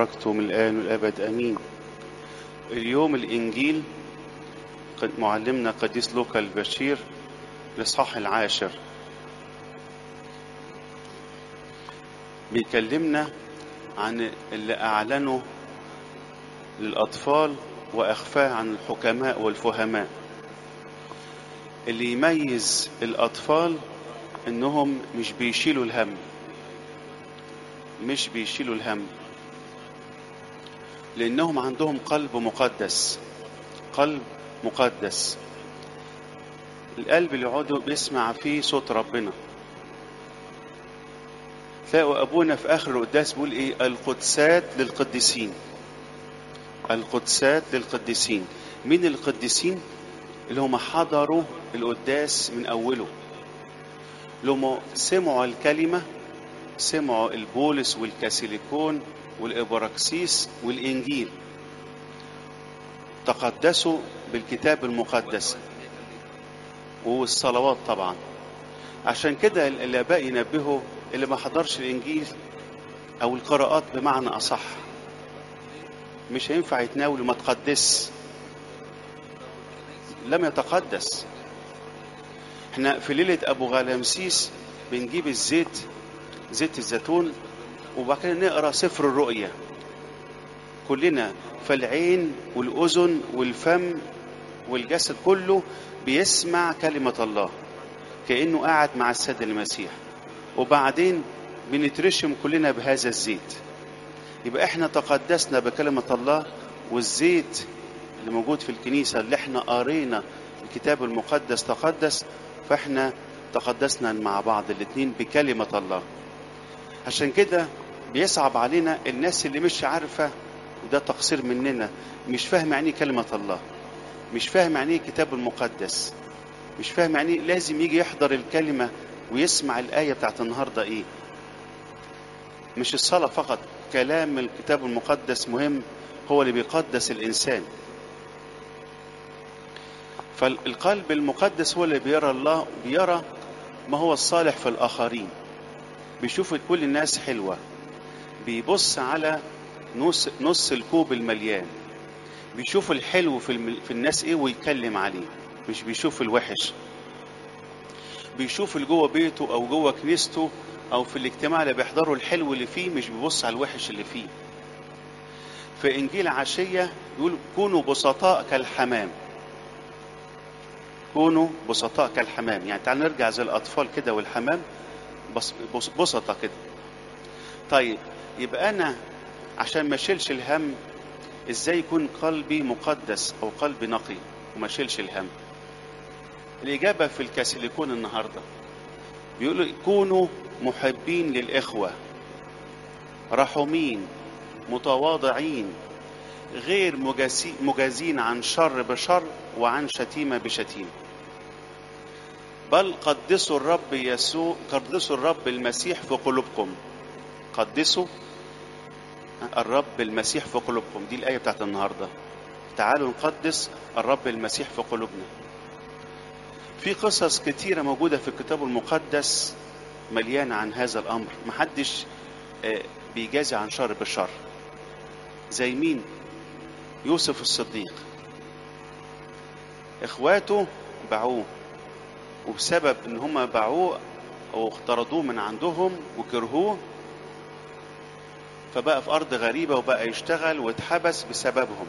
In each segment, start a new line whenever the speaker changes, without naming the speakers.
وبركته من الآن والأبد أمين اليوم الإنجيل قد معلمنا قديس لوقا البشير الإصحاح العاشر بيكلمنا عن اللي أعلنه للأطفال وأخفاه عن الحكماء والفهماء اللي يميز الأطفال إنهم مش بيشيلوا الهم مش بيشيلوا الهم لأنهم عندهم قلب مقدس قلب مقدس القلب اللي يقعدوا بيسمع فيه صوت ربنا تلاقوا أبونا في آخر القداس بيقول إيه القدسات للقديسين القدسات للقديسين مين القديسين اللي هم حضروا القداس من أوله لما سمعوا الكلمة سمعوا البولس والكاسيليكون والإبراكسيس والإنجيل تقدسوا بالكتاب المقدس والصلوات طبعا عشان كده الآباء ينبهوا اللي ما حضرش الإنجيل أو القراءات بمعنى أصح مش هينفع يتناول وما تقدس لم يتقدس احنا في ليلة أبو غلامسيس بنجيب الزيت زيت الزيتون وبعد كده نقرا سفر الرؤيا كلنا فالعين والأذن والفم والجسد كله بيسمع كلمة الله كأنه قاعد مع السيد المسيح وبعدين بنترشم كلنا بهذا الزيت يبقى احنا تقدسنا بكلمة الله والزيت اللي موجود في الكنيسة اللي احنا قارينا الكتاب المقدس تقدس فاحنا تقدسنا مع بعض الاتنين بكلمة الله عشان كده بيصعب علينا الناس اللي مش عارفة وده تقصير مننا مش فاهم يعني كلمة الله مش فاهم يعني الكتاب المقدس مش فاهم يعني لازم يجي يحضر الكلمة ويسمع الآية بتاعت النهاردة إيه مش الصلاة فقط كلام الكتاب المقدس مهم هو اللي بيقدس الإنسان فالقلب المقدس هو اللي بيرى الله بيرى ما هو الصالح في الآخرين بيشوف كل الناس حلوة بيبص على نص, نص الكوب المليان بيشوف الحلو في, الم... في الناس ايه ويتكلم عليه مش بيشوف الوحش بيشوف اللي جوه بيته او جوه كنيسته او في الاجتماع اللي بيحضروا الحلو اللي فيه مش بيبص على الوحش اللي فيه في انجيل عشيه يقول كونوا بسطاء كالحمام كونوا بسطاء كالحمام يعني تعال نرجع زي الاطفال كده والحمام بس بس بسطة كده طيب يبقى انا عشان ما اشيلش الهم ازاي يكون قلبي مقدس او قلبي نقي وما اشيلش الهم الاجابه في الكاسيليكون النهارده بيقولوا كونوا محبين للاخوه رحومين متواضعين غير مجازين عن شر بشر وعن شتيمه بشتيمه بل قدسوا الرب يسوع قدسوا الرب المسيح في قلوبكم قدسوا الرب المسيح في قلوبكم دي الآية بتاعت النهاردة تعالوا نقدس الرب المسيح في قلوبنا في قصص كتيرة موجودة في الكتاب المقدس مليانة عن هذا الأمر محدش بيجازي عن شر بالشر زي مين يوسف الصديق اخواته باعوه وبسبب ان هم باعوه او اقترضوه من عندهم وكرهوه فبقى في ارض غريبه وبقى يشتغل واتحبس بسببهم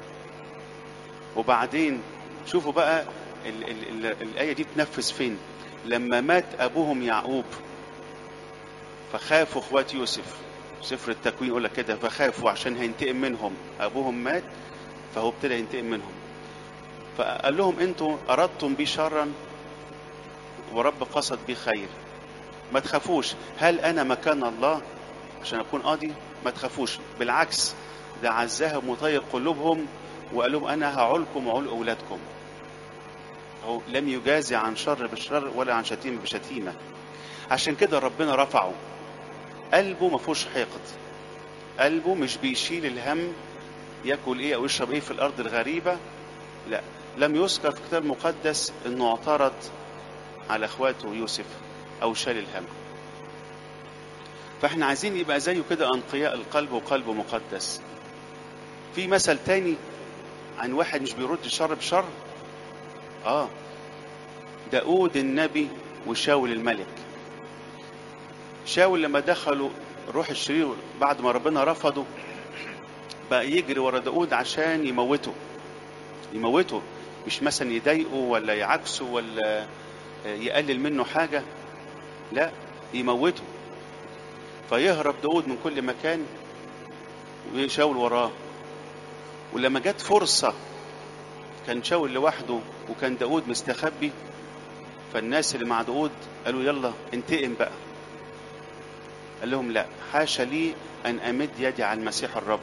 وبعدين شوفوا بقى ال ال ال الايه دي تنفذ فين لما مات ابوهم يعقوب فخافوا اخوات يوسف سفر التكوين يقول لك كده فخافوا عشان هينتقم منهم ابوهم مات فهو ابتدى ينتقم منهم فقال لهم انتوا اردتم بي شرا ورب قصد بي خير ما تخافوش هل انا مكان الله عشان اكون قاضي ما تخافوش بالعكس ده عزاهم وطيب قلوبهم وقال لهم انا هعولكم وعول اولادكم هو لم يجازي عن شر بالشر ولا عن شتيمه بشتيمه عشان كده ربنا رفعه قلبه ما فيهوش حقد قلبه مش بيشيل الهم ياكل ايه او يشرب ايه في الارض الغريبه لا لم يذكر في الكتاب المقدس انه اعترض على اخواته يوسف او شال الهم فاحنا عايزين يبقى زيه كده انقياء القلب وقلبه مقدس في مثل تاني عن واحد مش بيرد الشر بشر اه داود النبي وشاول الملك شاول لما دخلوا روح الشرير بعد ما ربنا رفضه بقى يجري ورا داود عشان يموته يموته مش مثلا يضايقه ولا يعكسه ولا يقلل منه حاجة لا يموته فيهرب داود من كل مكان وشاول وراه ولما جت فرصة كان شاول لوحده وكان داود مستخبي فالناس اللي مع داود قالوا يلا انتقم بقى قال لهم لا حاشا لي أن أمد يدي على المسيح الرب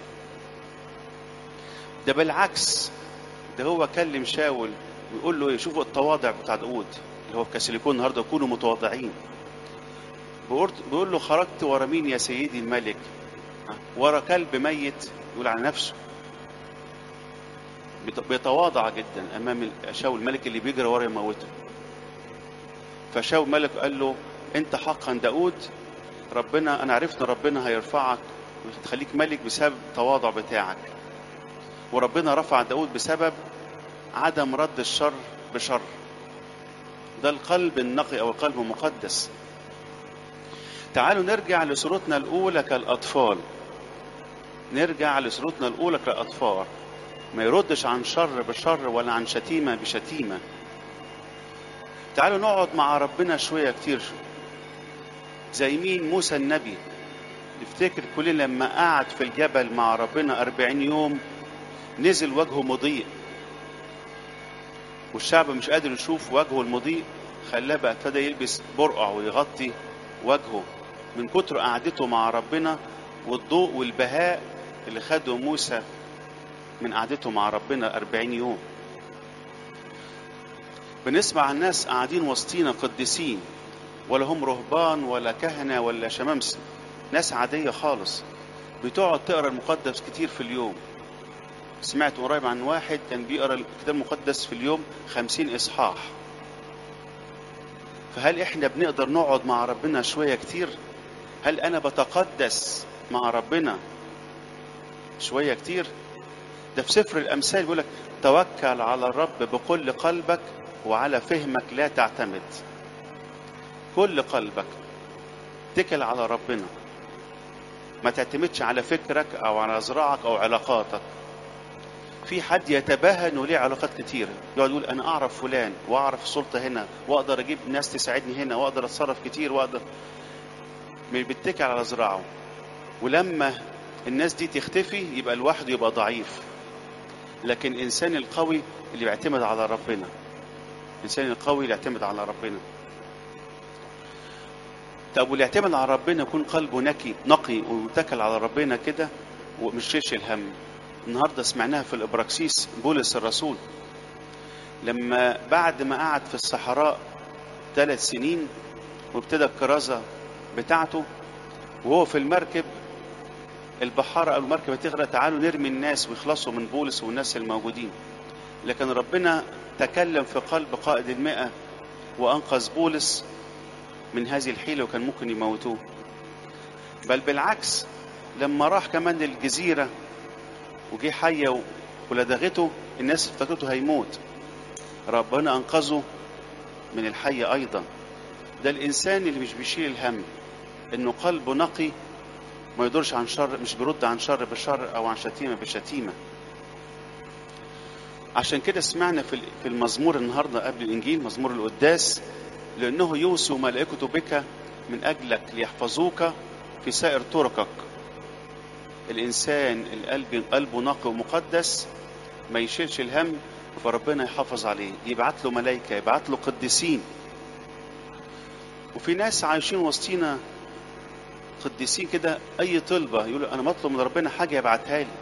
ده بالعكس ده هو كلم شاول ويقول له شوفوا التواضع بتاع داود اللي هو في كاسيليكون النهارده كونوا متواضعين بيقول له خرجت ورا مين يا سيدي الملك ورا كلب ميت يقول على نفسه بيتواضع جدا امام شاول الملك اللي بيجري ورا يموته فشاول الملك قال له انت حقا داود ربنا انا عرفت ان ربنا هيرفعك وتخليك ملك بسبب التواضع بتاعك وربنا رفع داود بسبب عدم رد الشر بشر ده القلب النقي او القلب المقدس تعالوا نرجع لصورتنا الاولى كالاطفال نرجع لصورتنا الاولى كالاطفال ما يردش عن شر بشر ولا عن شتيمه بشتيمه تعالوا نقعد مع ربنا شويه كتير زي مين موسى النبي نفتكر كلنا لما قعد في الجبل مع ربنا أربعين يوم نزل وجهه مضيء والشعب مش قادر يشوف وجهه المضيء خلاه بقى ابتدى يلبس برقع ويغطي وجهه من كتر قعدته مع ربنا والضوء والبهاء اللي خده موسى من قعدته مع ربنا أربعين يوم بنسمع الناس قاعدين وسطينا قديسين ولا هم رهبان ولا كهنة ولا شمامسة ناس عادية خالص بتقعد تقرا المقدس كتير في اليوم سمعت قريب عن واحد كان بيقرا الكتاب المقدس في اليوم خمسين إصحاح فهل احنا بنقدر نقعد مع ربنا شوية كتير هل أنا بتقدس مع ربنا شوية كتير ده في سفر الأمثال بيقول لك توكل على الرب بكل قلبك وعلى فهمك لا تعتمد كل قلبك اتكل على ربنا ما تعتمدش على فكرك او على زراعك او علاقاتك في حد يتباهى انه ليه علاقات كتير يقعد يقول انا اعرف فلان واعرف سلطه هنا واقدر اجيب ناس تساعدني هنا واقدر اتصرف كتير واقدر مش بيتكل على زراعه ولما الناس دي تختفي يبقى لوحده يبقى ضعيف لكن الانسان القوي اللي بيعتمد على ربنا الانسان القوي اللي يعتمد على ربنا طب واللي يعتمد على ربنا يكون قلبه نقي نقي ويتكل على ربنا كده ومش شيش الهم النهارده سمعناها في الابراكسيس بولس الرسول لما بعد ما قعد في الصحراء ثلاث سنين وابتدى الكرازة بتاعته وهو في المركب البحارة أو المركبة تغرق تعالوا نرمي الناس ويخلصوا من بولس والناس الموجودين لكن ربنا تكلم في قلب قائد المئة وأنقذ بولس من هذه الحيلة وكان ممكن يموتوه بل بالعكس لما راح كمان للجزيرة وجه حية ولدغته الناس افتكرته هيموت ربنا أنقذه من الحية أيضا ده الإنسان اللي مش بيشيل الهم إنه قلبه نقي ما يدورش عن شر مش بيرد عن شر بشر أو عن شتيمة بشتيمة عشان كده سمعنا في في المزمور النهارده قبل الإنجيل مزمور القداس لأنه يوصي ملائكته بك من أجلك ليحفظوك في سائر طرقك الإنسان القلب قلبه نقي ومقدس ما يشيلش الهم فربنا يحافظ عليه يبعت له ملائكة يبعت له قديسين وفي ناس عايشين وسطينا قديسين كده أي طلبة يقولوا أنا مطلب من ربنا حاجة يبعتها لي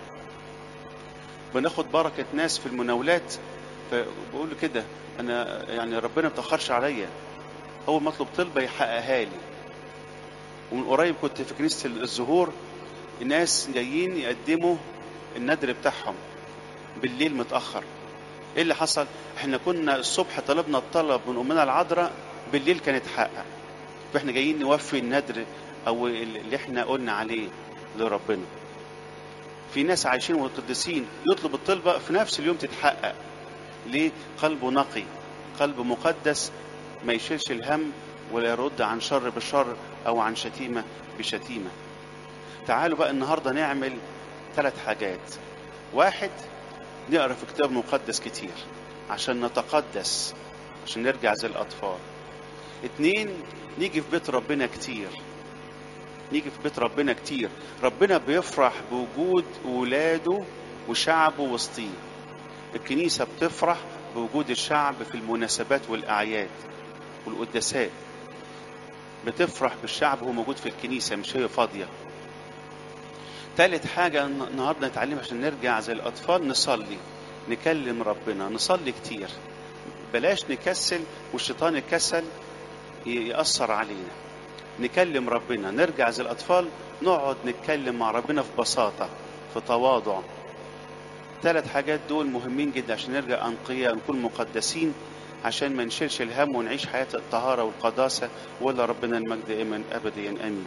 بناخد بركة ناس في المناولات فبقول كده أنا يعني ربنا ما تأخرش عليا أول ما أطلب طلبة يحققها لي ومن قريب كنت في كنيسة الزهور الناس جايين يقدموا الندر بتاعهم بالليل متأخر ايه اللي حصل احنا كنا الصبح طلبنا الطلب من امنا العذراء بالليل كان اتحقق فاحنا جايين نوفي الندر او اللي احنا قلنا عليه لربنا في ناس عايشين وقدسين يطلب الطلبة في نفس اليوم تتحقق ليه قلبه نقي قلب مقدس ما يشيلش الهم ولا يرد عن شر بشر او عن شتيمة بشتيمة تعالوا بقى النهاردة نعمل ثلاث حاجات واحد نقرا في كتاب مقدس كتير عشان نتقدس عشان نرجع زي الاطفال اتنين نيجي في بيت ربنا كتير نيجي في بيت ربنا كتير ربنا بيفرح بوجود ولاده وشعبه وسطيه الكنيسة بتفرح بوجود الشعب في المناسبات والأعياد والقداسات بتفرح بالشعب وهو موجود في الكنيسة مش هي فاضية تالت حاجة النهاردة نتعلم عشان نرجع زي الأطفال نصلي نكلم ربنا نصلي كتير بلاش نكسل والشيطان الكسل يأثر علينا نكلم ربنا نرجع زي الأطفال نقعد نتكلم مع ربنا في بساطة في تواضع ثلاث حاجات دول مهمين جدا عشان نرجع أنقياء نكون مقدسين عشان ما نشيلش الهم ونعيش حياة الطهارة والقداسة ولا ربنا المجد إيمان أبديا آمين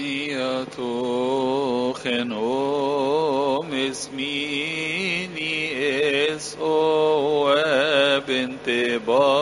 Niatochen om esmini es o bente ba